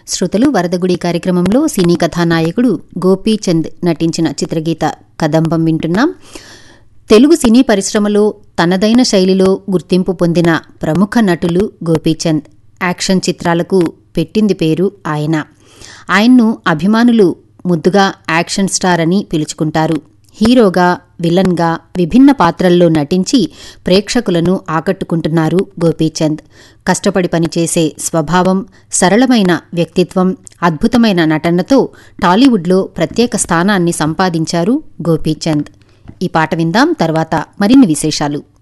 శ్రోతలు వరదగుడి కార్యక్రమంలో సినీ కథానాయకుడు గోపీచంద్ నటించిన చిత్రగీత కదంబం వింటున్నాం తెలుగు సినీ పరిశ్రమలో తనదైన శైలిలో గుర్తింపు పొందిన ప్రముఖ నటులు గోపీచంద్ యాక్షన్ చిత్రాలకు పెట్టింది పేరు ఆయన ఆయన్ను అభిమానులు ముద్దుగా యాక్షన్ స్టార్ అని పిలుచుకుంటారు హీరోగా విలన్గా విభిన్న పాత్రల్లో నటించి ప్రేక్షకులను ఆకట్టుకుంటున్నారు గోపీచంద్ కష్టపడి పనిచేసే స్వభావం సరళమైన వ్యక్తిత్వం అద్భుతమైన నటనతో టాలీవుడ్లో ప్రత్యేక స్థానాన్ని సంపాదించారు గోపీచంద్ ఈ పాట విందాం తర్వాత మరిన్ని విశేషాలు